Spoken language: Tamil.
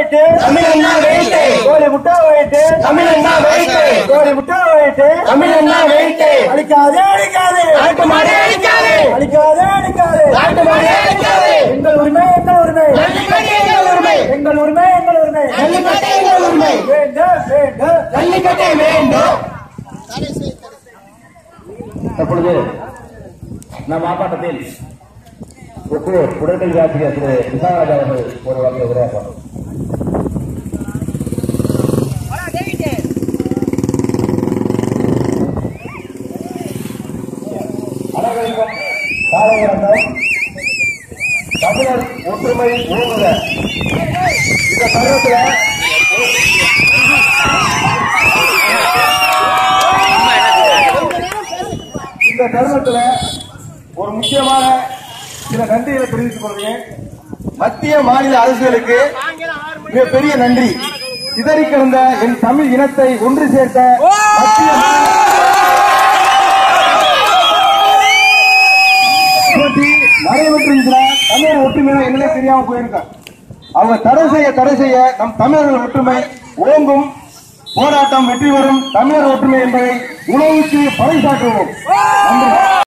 வெயிட்டு தமிழன்னா வெயிட்டு கோழி முட்டை வெயிட்டு தமிழன்னா வெயிட்டு கோழி முட்டை வெயிட்டு தமிழன்னா வெயிட்டு அழிக்காதே அழிக்காதே நாட்டு மாடே அடிக்காது அழிக்காதே அழிக்காதே நாட்டு மாடே அடிக்காது எங்கள் உரிமை எங்கள் உரிமை ஜல்லிக்கட்டு எங்கள் உரிமை எங்கள் உரிமை எங்கள் உரிமை ஜல்லிக்கட்டு எங்கள் உரிமை வேண்டும் வேண்டும் ஜல்லிக்கட்டை வேண்டும் தற்பொழுது நம் மாவட்டத்தில் ஒப்பு உடற்கல்வி ஆசிரியர் திரு விசாகராஜ் அவர்கள் ஒரு வகை உரையாற்றுவார் அனைவருக்கும் காலை வணக்கம் தமிழர் ஒற்றுமை ஓங்குக இந்த தருணத்தில் இந்த தருணத்துல ஒரு முக்கியமான சில நன்றிகளை தெரிவித்துக் கொள்கிறேன் மத்திய மாநில அரசுகளுக்கு மிகப்பெரிய நன்றி சிதறி கிடந்த என் தமிழ் இனத்தை ஒன்று சேர்த்த மத்திய போட்டி நடைபெற்றிருக்கிற தமிழர் ஒற்றுமை என்னன்னே தெரியாம போயிருக்க அவங்க தடை செய்ய தடை செய்ய நம் தமிழர்கள் ஒற்றுமை ஓங்கும் போராட்டம் வெற்றி பெறும் தமிழர் ஒற்றுமை என்பதை உலகுக்கு பறைசாற்றுவோம் நன்றி